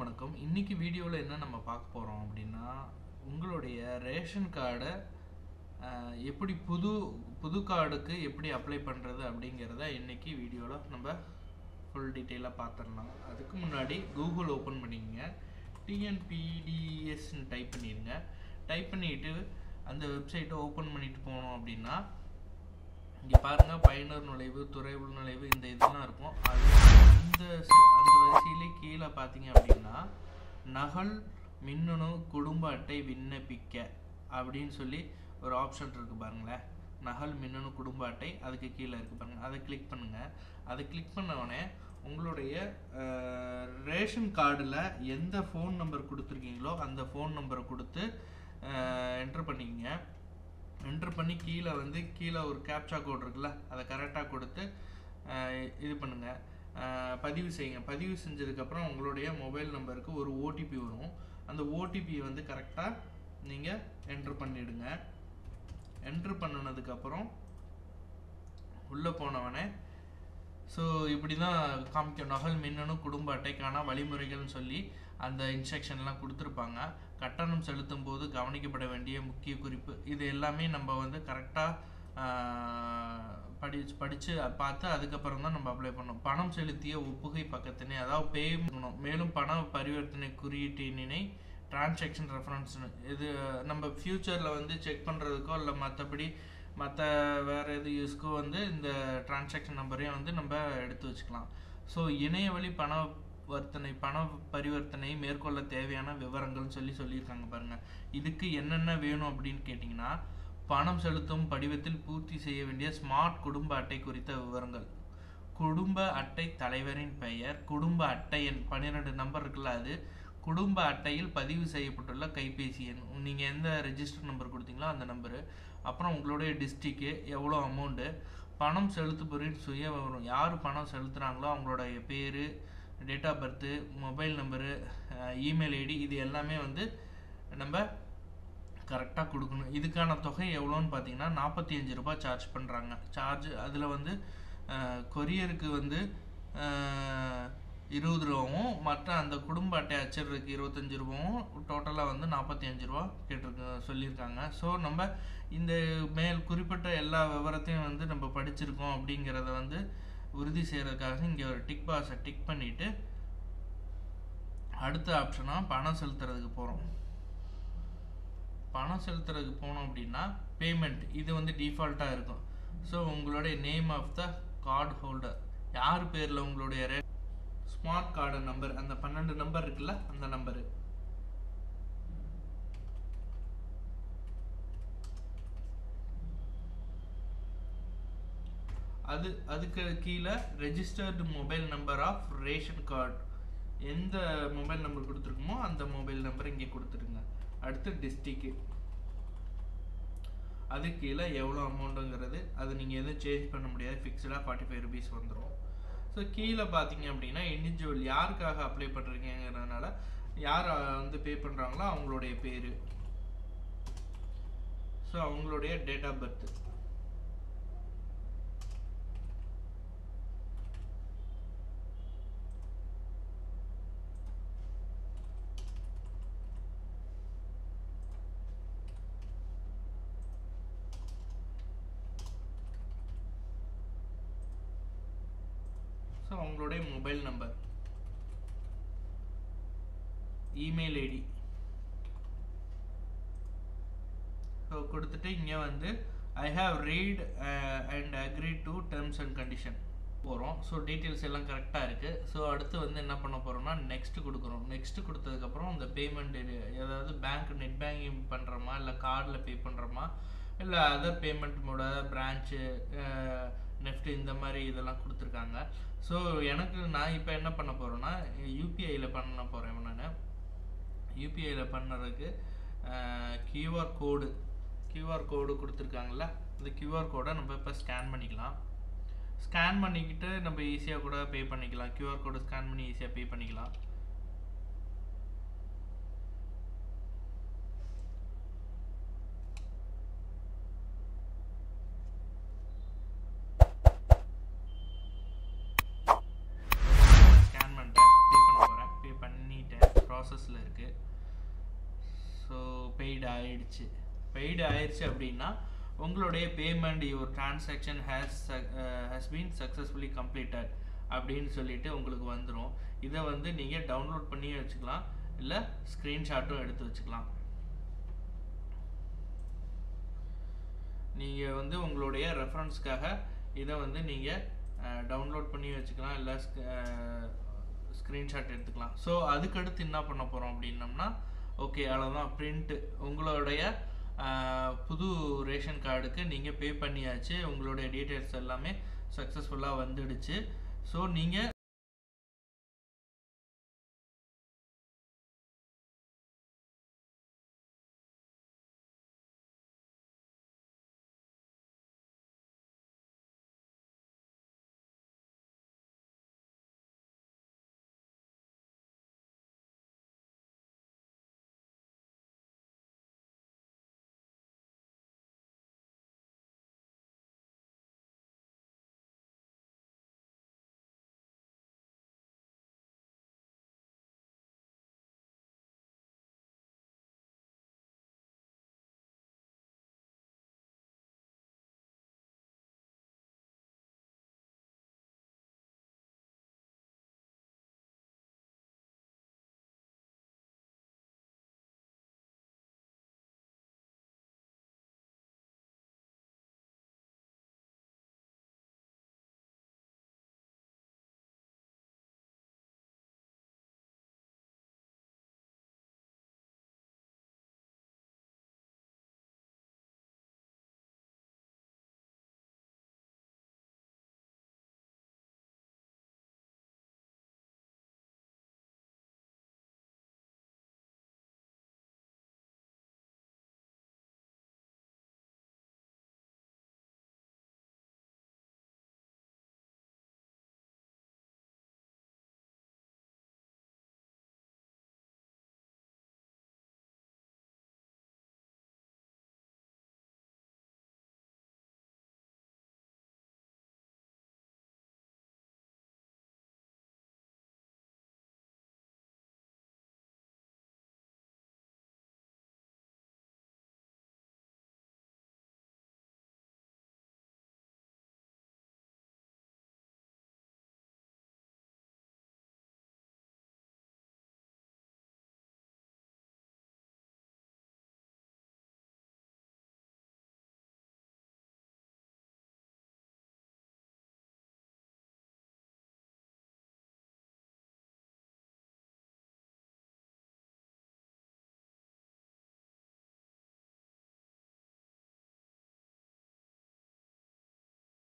வணக்கம் இன்னைக்கு வீடியோவில் என்ன நம்ம பார்க்க போகிறோம் அப்படின்னா உங்களுடைய ரேஷன் கார்டை எப்படி புது புது கார்டுக்கு எப்படி அப்ளை பண்ணுறது அப்படிங்கிறத இன்னைக்கு வீடியோவில் நம்ம ஃபுல் டீட்டெயிலாக பார்த்துடலாம் அதுக்கு முன்னாடி கூகுள் ஓப்பன் பண்ணிக்கங்க டிஎன்பிடிஎஸ்ன்னு டைப் பண்ணிடுங்க டைப் பண்ணிட்டு அந்த வெப்சைட்டை ஓப்பன் பண்ணிட்டு போனோம் அப்படின்னா இங்கே பாருங்க பயனர் நுழைவு துறை உள்நுழைவு இந்த இதெல்லாம் இருக்கும் அது அந்த சி- அந்த வரிசையிலே கீழே பார்த்தீங்க அப்படின்னா நகல் மின்னணு குடும்ப அட்டை விண்ணப்பிக்க அப்படின்னு சொல்லி ஒரு ஆப்ஷன் இருக்கு பாருங்களேன் நகல் மின்னணு குடும்ப அட்டை அதுக்கு கீழே இருக்கு பாருங்க அதை கிளிக் பண்ணுங்க அதை கிளிக் பண்ண உடனே உங்களுடைய அஹ், ரேஷன் கார்டில் எந்த ஃபோன் நம்பர் கொடுத்துருக்கீங்களோ அந்த ஃபோன் நம்பரை கொடுத்து என்டர் பண்ணிக்கங்க என்டர் பண்ணி கீழே வந்து கீழே ஒரு கேப்சா கோட் இருக்குல்ல அதை கரெக்டாக கொடுத்து அஹ், இது பண்ணுங்க அஹ், பதிவு செய்யுங்க பதிவு செஞ்சதுக்கப்புறம் உங்களுடைய மொபைல் நம்பருக்கு ஒரு ஓடிபி வரும் அந்த ஓடிபி வந்து கரெக்டாக நீங்கள் என்ட்ரு பண்ணிடுங்க என்ட்ரு பண்ணினதுக்கப்புறம் உள்ளே போனவனே ஸோ இப்படி தான் காமிக்கும் நகல் மின்னணு குடும்ப அட்டைக்கான வழிமுறைகள்னு சொல்லி அந்த இன்ஸ்ட்ரக்ஷன்லாம் கொடுத்துருப்பாங்க கட்டணம் செலுத்தும் போது கவனிக்கப்பட வேண்டிய முக்கிய குறிப்பு இது எல்லாமே நம்ம வந்து கரெக்டாக படிச்சு படித்து பார்த்து அதுக்கப்புறம் தான் நம்ம அப்ளை பண்ணணும் பணம் செலுத்திய ஒப்புகை பக்கத்தினை அதாவது பே பண்ணணும் மேலும் பண பரிவர்த்தனை குறியீட்டினை டிரான்சாக்ஷன் ரெஃபரன்ஸ் இது நம்ம ஃப்யூச்சரில் வந்து செக் பண்ணுறதுக்கோ இல்லை மற்றபடி மற்ற வேறு எது யூஸ்க்கோ வந்து இந்த டிரான்சாக்ஷன் நம்பரையும் வந்து நம்ம எடுத்து வச்சுக்கலாம் ஸோ இணைய வழி பண வர்த்தனை பண பரிவர்த்தனை மேற்கொள்ள தேவையான விவரங்கள்னு சொல்லி சொல்லியிருக்காங்க பாருங்க இதுக்கு என்னென்ன வேணும் அப்படின்னு கேட்டிங்கன்னா பணம் செலுத்தும் படிவத்தில் பூர்த்தி செய்ய வேண்டிய ஸ்மார்ட் குடும்ப அட்டை குறித்த விவரங்கள் குடும்ப அட்டை தலைவரின் பெயர் குடும்ப அட்டை எண் பன்னிரெண்டு நம்பர் இருக்குல்ல அது குடும்ப அட்டையில் பதிவு செய்யப்பட்டுள்ள கைபேசி எண் நீங்கள் எந்த ரெஜிஸ்டர் நம்பர் கொடுத்தீங்களோ அந்த நம்பரு அப்புறம் உங்களுடைய டிஸ்ட்ரிக்கு எவ்வளோ அமௌண்ட்டு பணம் செலுத்துபவரின் சுய விவரம் யார் பணம் செலுத்துகிறாங்களோ அவங்களுடைய பேர் date of birth mobile number email ID இது எல்லாமே வந்து நம்ம கரெக்டாக கொடுக்கணும் இதுக்கான தொகை எவ்வளோன்னு பார்த்தீங்கன்னா நாற்பத்தி அஞ்சு ரூபாய் சார்ஜ் பண்ணுறாங்க சார்ஜ் அதில் வந்து கொரியருக்கு வந்து அஹ், இருபது ரூபாவும் மற்ற அந்த குடும்ப அட்டை அச்சிடுறதுக்கு இருபத்தஞ்சு ரூபாவும் டோட்டலாக வந்து நாற்பத்தி அஞ்சு ரூபா கேட்டிருக்க சொல்லியிருக்காங்க ஸோ நம்ம இந்த மேல் குறிப்பிட்ட எல்லா விவரத்தையும் வந்து நம்ம படிச்சிருக்கோம் அப்படிங்கிறத வந்து உறுதி செய்கிறதுக்காக இங்கே ஒரு டிக் பாக்ஸை டிக் பண்ணிவிட்டு அடுத்த ஆப்ஷனாக பணம் செலுத்துறதுக்கு போகிறோம் பணம் செலுத்துறதுக்கு போனோம் அப்படின்னா பேமெண்ட் இது வந்து டிஃபால்ட்டாக இருக்கும் ஸோ உங்களுடைய name of the card holder யார் பேரில் உங்களுடைய ஸ்மார்ட் கார்டு நம்பர் அந்த பன்னெண்டு நம்பர் இருக்குல்ல அந்த நம்பரு அது அதுக்கு கீழே registered mobile number of ration card எந்த மொபைல் நம்பர் கொடுத்துருக்குமோ அந்த மொபைல் நம்பர் இங்கே கொடுத்துருங்க அடுத்து டிஸ்ட்ரிக்கு அது கீழே எவ்வளோ அமௌண்ட்டுங்கிறது அது நீங்கள் எதுவும் சேஞ்ச் பண்ண முடியாது ஃபிக்ஸ்டாக ஃபார்ட்டி ஃபைவ் ருபீஸ் வந்துடும் ஸோ கீழே பார்த்தீங்க அப்படின்னா இண்டிவிஜுவல் யாருக்காக அப்ளை பண்ணுறீங்கிறதுனால யார் அஹ், வந்து பே பண்ணுறாங்களோ அவங்களுடைய பேர் ஸோ அவங்களுடைய டேட் ஆஃப் பர்த் ஸோ அவங்களுடைய mobile number email ID so கொடுத்துட்டு இங்கே வந்து I have read and agree to terms and condition போகிறோம் ஸோ டீட்டெயில்ஸ் எல்லாம் கரெக்டாக இருக்குது ஸோ அடுத்து வந்து என்ன பண்ண போகிறோம்னா நெக்ஸ்ட் கொடுக்குறோம் நெக்ஸ்ட் கொடுத்ததுக்கப்புறம் இந்த பேமெண்ட் ஏதாவது பேங்க் நெட் பேங்கிங் பண்ணுறோமா இல்லை கார்டில் பே பண்ணுறோமா இல்லை other payment mode branch NEFT இந்த மாதிரி இதெல்லாம் கொடுத்துருக்காங்க ஸோ எனக்கு நான் இப்போ என்ன பண்ண போகிறேன்னா யூபிஐயில் பண்ண போகிறேன் நான் யூபிஐயில் பண்ணுறதுக்கு கியூஆர் கோடு கியூஆர் கோடு கொடுத்துருக்காங்கல்ல இந்த கியூஆர் கோடை நம்ம இப்போ ஸ்கேன் பண்ணிக்கலாம் ஸ்கேன் பண்ணிக்கிட்டு நம்ம ஈஸியாக கூட பே பண்ணிக்கலாம் கியூஆர் கோடு ஸ்கேன் பண்ணி ஈஸியாக பே பண்ணிக்கலாம் ஸ்கேன் பண்ணிட்டேன் பே பண்ண போகிறேன் பே பண்ணிட்டேன் ப்ராசஸில் இருக்குது ஸோ பெய்டு ஆயிடுச்சு பெய்டு ஆயிடுச்சு அப்படின்னா உங்களுடைய payment your transaction has has been successfully completed அப்படின்னு சொல்லிட்டு உங்களுக்கு வந்துடும் இதை வந்து நீங்கள் டவுன்லோட் பண்ணி வச்சுக்கலாம் இல்லை ஸ்க்ரீன்ஷாட்டும் எடுத்து வச்சுக்கலாம் நீங்கள் வந்து உங்களுடைய ரெஃபரன்ஸ்க்காக இதை வந்து நீங்கள் டவுன்லோட் பண்ணி வச்சுக்கலாம் இல்லை ஸ்க்ரீன்ஷாட் எடுத்துக்கலாம் ஸோ அதுக்கடுத்து என்ன பண்ண போகிறோம் அப்படின்னம்னா ஓகே அவ்வளோதான் பிரிண்ட்டு உங்களுடைய அஹ், புது ரேஷன் கார்டுக்கு நீங்கள் பே பண்ணியாச்சு உங்களுடைய டீட்டெயில்ஸ் எல்லாமே சக்ஸஸ்ஃபுல்லாக வந்துடுச்சு ஸோ நீங்கள்